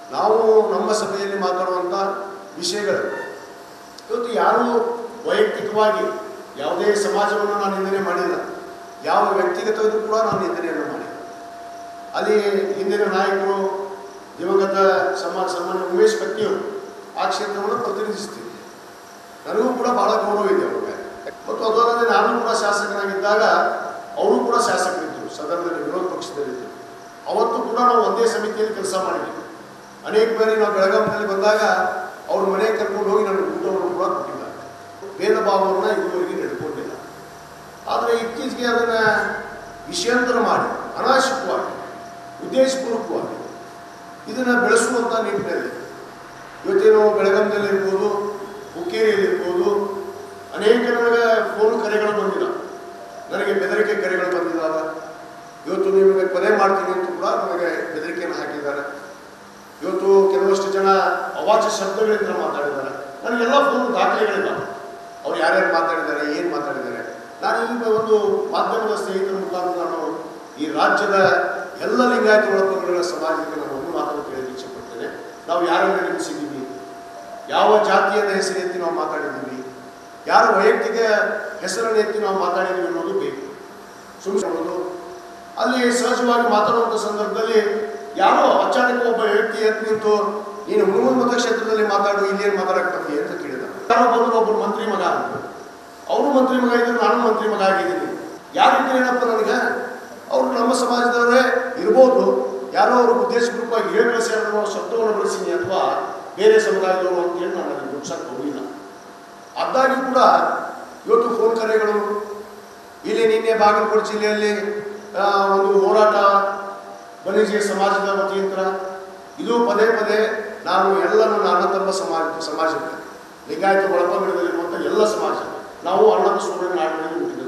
ನಾವು ನಮ್ಮ ಸಭೆಯಲ್ಲಿ ಮಾತಾಡುವಂಥ ವಿಷಯಗಳು ಇವತ್ತು ಯಾರೂ ವೈಯಕ್ತಿಕವಾಗಿ ಯಾವುದೇ ಸಮಾಜವನ್ನು ನಾನು ನಿಂದನೆ ಮಾಡಿಲ್ಲ ಯಾವ ವ್ಯಕ್ತಿಗತವೂ ಕೂಡ ನಾನು ನಿಂದನೆಯನ್ನು ಮಾಡಿಲ್ಲ ಅಲ್ಲಿ ಹಿಂದಿನ ನಾಯಕರು ದಿವಂಗತ ಸಮಾಜ ಸನ್ಮಾನ್ಯ ಉಮೇಶ್ ಕತ್ತಿಯವರು ಆ ಕ್ಷೇತ್ರವನ್ನು ಪ್ರತಿನಿಧಿಸ್ತೀವಿ ನನಗೂ ಕೂಡ ಬಹಳ ಗೌರವ ಇದೆ ಅವ್ರ ಮೇಲೆ ಮತ್ತು ಅದಲ್ಲದೆ ನಾನು ಕೂಡ ಶಾಸಕನಾಗಿದ್ದಾಗ ಅವರು ಕೂಡ ಶಾಸಕರಿದ್ದರು ಸದನದಲ್ಲಿ ವಿರೋಧ ಪಕ್ಷದಲ್ಲಿದ್ದರು ಅವತ್ತು ಕೂಡ ನಾವು ಒಂದೇ ಸಮಿತಿಯಲ್ಲಿ ಕೆಲಸ ಮಾಡಿದ್ವಿ ಅನೇಕ ಬಾರಿ ನಾವು ಬೆಳಗಾವಿನಲ್ಲಿ ಬಂದಾಗ ಅವ್ರ ಮನೆಗೆ ಕರ್ಕೊಂಡು ಹೋಗಿ ನನಗೆ ಊಟವನ್ನು ಕೂಡ ಕೊಟ್ಟಿದ್ದಾರೆ ಭೇದ ಭಾವವನ್ನು ಇದುವರೆಗೆ ನಡ್ಕೊಂಡಿಲ್ಲ ಆದರೆ ಇತ್ತೀಚೆಗೆ ಅದನ್ನು ವಿಷಯಾಂತರ ಮಾಡಿ ಅನಾವಶ್ಯಕವಾಗಿ ಉದ್ದೇಶಪೂರ್ವಕವಾಗಿ ಇದನ್ನು ಬೆಳೆಸುವಂಥ ನಿಟ್ಟಿನಲ್ಲಿ ಇವತ್ತೇನು ಬೆಳಗಾವಿನಲ್ಲಿರ್ಬೋದು ಹುಕ್ಕೇರಿಯಲ್ಲಿರ್ಬೋದು ಅನೇಕ ನನಗೆ ಫೋನ್ ಕರೆಗಳು ಬಂದಿಲ್ಲ ನನಗೆ ಬೆದರಿಕೆ ಕರೆಗಳು ಬಂದಿದ್ದಾವೆ ಇವತ್ತು ನಿಮಗೆ ಕೊಲೆ ಮಾಡ್ತೀನಿ ಅಂತ ಕೂಡ ನನಗೆ ಬೆದರಿಕೆಯನ್ನು ಹಾಕಿದ್ದಾರೆ ಇವತ್ತು ಕೆಲವಷ್ಟು ಜನ ಅವಾಚ್ಯ ಶಬ್ದಗಳಿಂದ ಮಾತಾಡಿದ್ದಾರೆ ನನಗೆಲ್ಲ ಫೋನ್ ದಾಖಲೆಗಳಿದ್ದಾವೆ ಅವ್ರು ಯಾರ್ಯಾರು ಮಾತಾಡಿದ್ದಾರೆ ಏನು ಮಾತಾಡಿದ್ದಾರೆ ನಾನು ಈಗ ಒಂದು ಮಾಧ್ಯಮದ ಸ್ನೇಹಿತರ ಮುಖಾಂತರ ನಾನು ಈ ರಾಜ್ಯದ ಎಲ್ಲ ಲಿಂಗಾಯತ ಒಳಪಂಗಡಗಳ ಸಮಾಜಕ್ಕೆ ನಾನು ಒಂದು ಮಾತನ್ನು ಕೇಳಲಿಕ್ಕೆ ಇಚ್ಛೆಪಡ್ತೇನೆ ನಾವು ಯಾರನ್ನು ನಿರ್ಮಿಸಿದ್ದೀವಿ ಯಾವ ಜಾತಿಯನ್ನ ಹೆಸರೆತ್ತಿ ನಾವು ಮಾತಾಡಿದ್ದೀವಿ ಯಾರ ವೈಯಕ್ತಿಕ ಹೆಸರನ್ನು ಎತ್ತಿ ನಾವು ಮಾತಾಡಿದ್ದೀವಿ ಅನ್ನೋದು ಬೇಕು ಸುಮ್ಮನೆ ಅಲ್ಲಿ ಸಹಜವಾಗಿ ಮಾತಾಡುವಂಥ ಸಂದರ್ಭದಲ್ಲಿ ಯಾರೋ ಅಚಾನಕ ಒಬ್ಬ ವ್ಯಕ್ತಿ ಎದ್ದು ನಿಂತು ನೀನು ಹುಡುಗನ ಮತಕ್ಷೇತ್ರದಲ್ಲಿ ಮಾತಾಡು ಇಲ್ಲೇನು ಮಾತಾಡಕ್ಕೆ ಬರ್ತೀಯ ಅಂತ ಕೇಳಿದ ಯಾರೋ ಬಂದ್ರು ಒಬ್ಬರು ಮಂತ್ರಿ ಮಗ ಅಂತ ಅವರು ಮಂತ್ರಿ ಮಗ ಇದ್ರು ನಾನು ಮಂತ್ರಿ ಮಗ ಆಗಿದ್ದೀನಿ ಯಾರಿಂದ ಏನಪ್ಪ ನನಗೆ ಅವರು ನಮ್ಮ ಸಮಾಜದವರೇ ಇರ್ಬೋದು ಯಾರೋ ಅವರು ಉದ್ದೇಶಪೂರ್ವಕವಾಗಿ ಹೇಳಿ ಬಳಸಿ ಅನ್ನೋ ಶಬ್ದವನ್ನು ಬಳಸಿನಿ ಅಥವಾ ಬೇರೆ ಸಮುದಾಯದವರು ಅಂತ ಹೇಳಿ ನಾನು ಅದನ್ನು ಗುಡ್ಸಕ್ಕೆ ಹೋಗಿಲ್ಲ ಅದಾಗಿ ಕೂಡ ಇವತ್ತು ಫೋನ್ ಕರೆಗಳು ಇಲ್ಲಿ ನಿನ್ನೆ ಬಾಗಲಕೋಟೆ ಜಿಲ್ಲೆಯಲ್ಲಿ ಆ, ಒಂದು ಹೋರಾಟ ಬನಿಜಿ ಸಮಾಜದ ವತಿಯಿಂದ ಇದು ಪದೇ ಪದೇ ನಾನು ಎಲ್ಲ ನನ್ನ ಅಣ್ಣ ತಮ್ಮ ಸಮಾಜ ಸಮಾಜಕ್ಕೆ ಲಿಂಗಾಯತ ಒಳಪಂಗಡದಲ್ಲಿರುವಂಥ ಎಲ್ಲ ಸಮಾಜ ನಾವು ಅಣ್ಣದ ಸೂರ್ಯನ ನಾಡಿನಲ್ಲಿ ಹುಟ್ಟಿದ